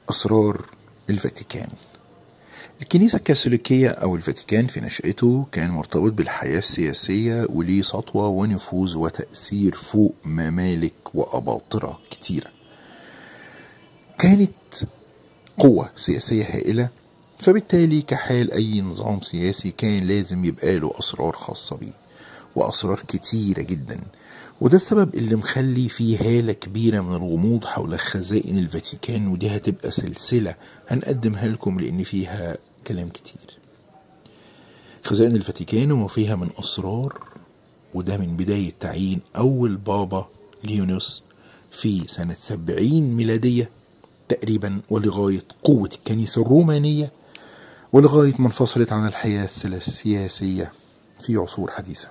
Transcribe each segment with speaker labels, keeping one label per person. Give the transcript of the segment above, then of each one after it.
Speaker 1: أسرار الفاتيكان الكنيسة الكاثوليكية أو الفاتيكان في نشأته كان مرتبط بالحياة السياسية وليه سطوة ونفوذ وتأثير فوق ممالك وأباطرة كتيرة كانت قوة سياسية هائلة فبالتالي كحال أي نظام سياسي كان لازم يبقى له أسرار خاصة بيه وأسرار كتيرة جدا وده السبب اللي مخلي فيه هالة كبيرة من الغموض حول خزائن الفاتيكان ودي هتبقى سلسلة هنقدمها لكم لأن فيها كلام كتير خزائن الفاتيكان وما فيها من أسرار وده من بداية تعيين أول بابا ليونوس في سنة سبعين ميلادية تقريبا ولغاية قوة الكنيسة الرومانية ولغاية ما انفصلت عن الحياة السياسية في عصور حديثة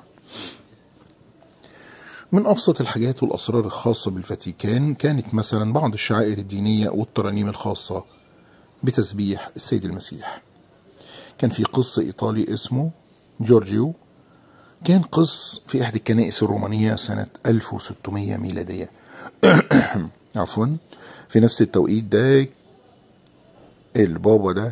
Speaker 1: من أبسط الحاجات والأسرار الخاصة بالفاتيكان كانت مثلا بعض الشعائر الدينية والترانيم الخاصة بتسبيح السيد المسيح كان في قس إيطالي اسمه جورجيو كان قس في إحدى الكنائس الرومانية سنة 1600 ميلادية عفوا في نفس التوقيت ده البابا ده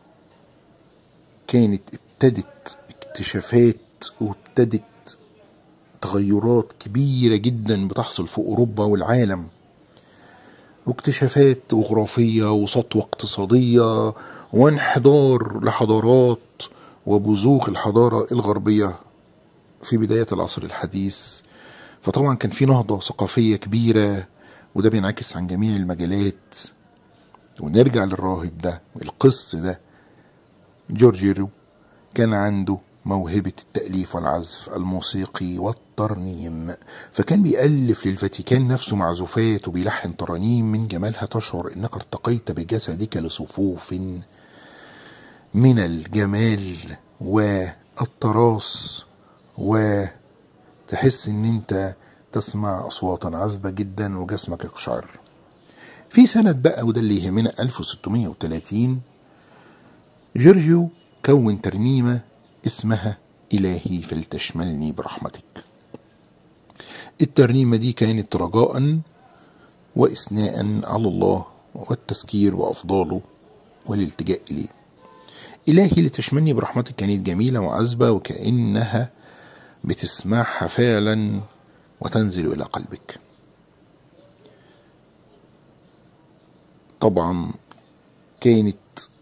Speaker 1: كانت ابتدت اكتشافات وابتدت تغيرات كبيرة جدا بتحصل في أوروبا والعالم واكتشافات جغرافية وسطوة اقتصادية وانحدار لحضارات وبزوغ الحضارة الغربية في بداية العصر الحديث فطبعا كان في نهضة ثقافية كبيرة وده بينعكس عن جميع المجالات ونرجع للراهب ده القس ده جورجيرو كان عنده موهبة التأليف والعزف الموسيقي والترنيم فكان بيألف للفاتيكان نفسه معزوفات وبيلحن ترانيم من جمالها تشعر انك ارتقيت بجسدك لصفوف من الجمال والتراث وتحس ان انت تسمع اصواتا عذبة جدا وجسمك يقشعر في سنة بقى وده اللي يهمنا 1630 جورجيو كون ترنيمة اسمها إلهي فلتشملني برحمتك الترنيمة دي كانت رجاء وإثناء على الله والتذكير وأفضاله والالتجاء إليه إلهي لتشملني برحمتك كانت جميلة وعذبة وكأنها بتسمعها فعلا وتنزل إلى قلبك طبعا كانت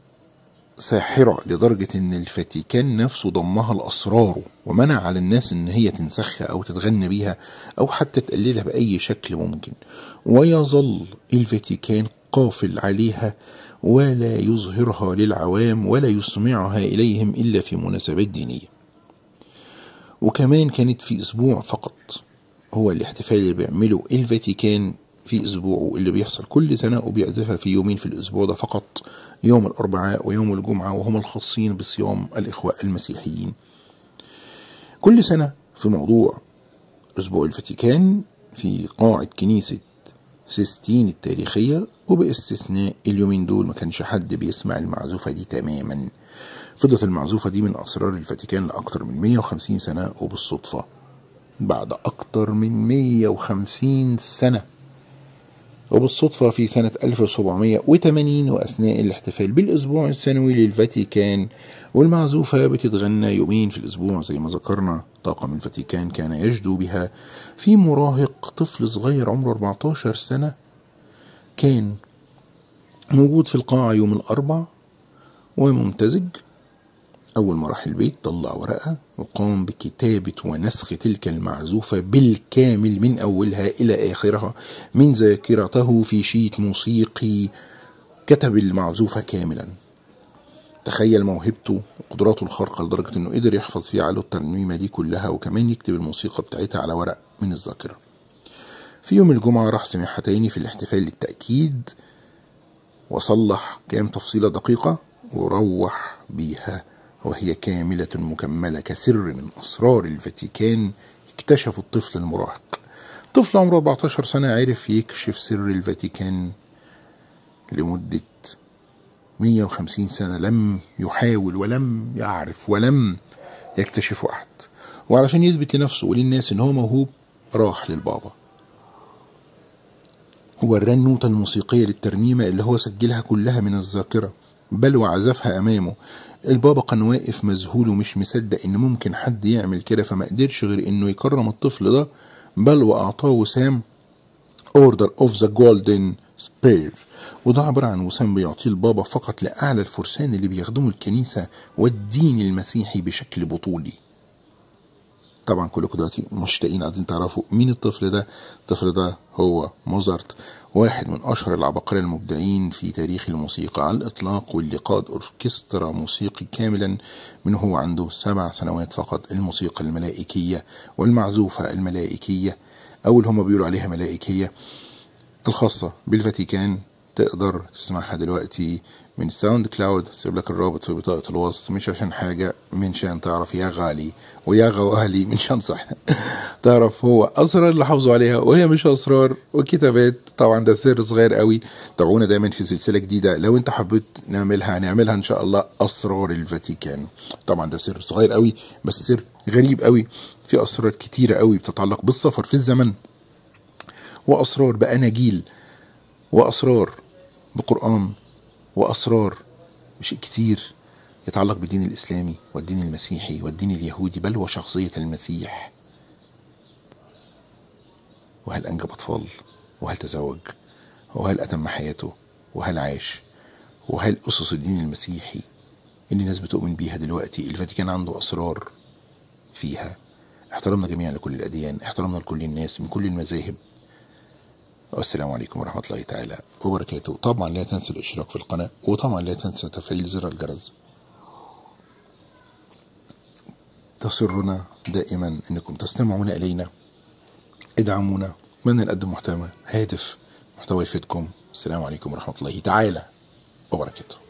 Speaker 1: ساحرة لدرجة ان الفاتيكان نفسه ضمها لأسراره ومنع على الناس ان هي تنسخها او تتغنى بيها او حتى تقلدها بأي شكل ممكن ويظل الفاتيكان قافل عليها ولا يظهرها للعوام ولا يسمعها إليهم إلا في مناسبات دينية وكمان كانت في أسبوع فقط هو الاحتفال اللي بيعمله الفاتيكان في أسبوعه اللي بيحصل كل سنة وبيعزفها في يومين في الأسبوع ده فقط يوم الأربعاء ويوم الجمعة وهم الخاصين بصيام الإخوة المسيحيين كل سنة في موضوع أسبوع الفاتيكان في قاعة كنيسة سيستين التاريخية وباستثناء اليومين دول ما كانش حد بيسمع المعزوفة دي تماما فضلت المعزوفة دي من أسرار الفاتيكان لأكتر من 150 سنة وبالصدفة بعد أكتر من 150 سنة وبالصدفة في سنة 1780 وأثناء الاحتفال بالأسبوع السنوي للفاتيكان والمعزوفة بتتغنى يومين في الأسبوع زي ما ذكرنا طاقم الفاتيكان كان يجدو بها في مراهق طفل صغير عمره 14 سنة كان موجود في القاعة يوم الأربع وممتزج أول ما راح البيت طلع ورقة وقام بكتابة ونسخ تلك المعزوفة بالكامل من أولها إلى آخرها من ذاكرته في شيت موسيقي كتب المعزوفة كاملا تخيل موهبته وقدراته الخارقة لدرجة انه قدر يحفظ في عقله الترنيمة دي كلها وكمان يكتب الموسيقى بتاعتها على ورق من الذاكرة في يوم الجمعة راح سمعها تاني في الاحتفال للتأكيد وصلح كام تفصيلة دقيقة وروح بيها وهي كاملة مكملة كسر من أسرار الفاتيكان اكتشف الطفل المراهق طفل عمره 14 سنة عرف يكشف سر الفاتيكان لمدة 150 سنة لم يحاول ولم يعرف ولم يكتشفه أحد وعلشان يثبت لنفسه وللناس إن هو موهوب راح للبابا وراه النوتة الموسيقية للترنيمة اللي هو سجلها كلها من الذاكرة بل وعزفها أمامه البابا كان واقف مذهول ومش مصدق إن ممكن حد يعمل كده فما قدرش غير إنه يكرم الطفل ده بل وأعطاه وسام اوردر اوف ذا جولدن سبير وده عبارة عن وسام بيعطيه البابا فقط لأعلى الفرسان اللي بيخدموا الكنيسة والدين المسيحي بشكل بطولي طبعا كلكم دلوقتي مشتاقين عايزين تعرفوا مين الطفل ده الطفل ده هو موزارت واحد من اشهر العباقرة المبدعين في تاريخ الموسيقى على الاطلاق واللي قاد اوركسترا موسيقي كاملا من هو عنده سبع سنوات فقط الموسيقى الملائكية والمعزوفة الملائكية او اللي هم بيقولوا عليها ملائكية الخاصة بالفاتيكان تقدر تسمعها دلوقتي من ساوند كلاود سيب لك الرابط في بطاقة الوصف مش عشان حاجة من شان تعرف يا غالي ويا غوالي من شان صح تعرف هو أسرار اللي حافظوا عليها وهي مش أسرار وكتابات طبعا ده سر صغير قوي تابعونا دايما في سلسلة جديدة لو انت حبيت نعملها هنعملها ان شاء الله أسرار الفاتيكان طبعا ده سر صغير قوي بس سر غريب قوي في أسرار كتيرة قوي بتتعلق بالسفر في الزمن وأسرار بأناجيل وأسرار بقرآن وأسرار شيء كتير يتعلق بالدين الإسلامي والدين المسيحي والدين اليهودي بل وشخصية المسيح وهل أنجب أطفال وهل تزوج وهل أتم حياته وهل عاش وهل أسس الدين المسيحي اللي الناس بتؤمن بيها دلوقتي الفاتيكان عنده أسرار فيها احترمنا جميعا لكل الأديان احترمنا لكل الناس من كل المذاهب والسلام عليكم ورحمة الله تعالى وبركاته طبعا لا تنسى الاشتراك في القناة وطبعا لا تنسى تفعيل زر الجرس تسرنا دائما انكم تستمعون الينا ادعمونا من نقدم محتوى هادف محتوى يفيدكم السلام عليكم ورحمة الله تعالى وبركاته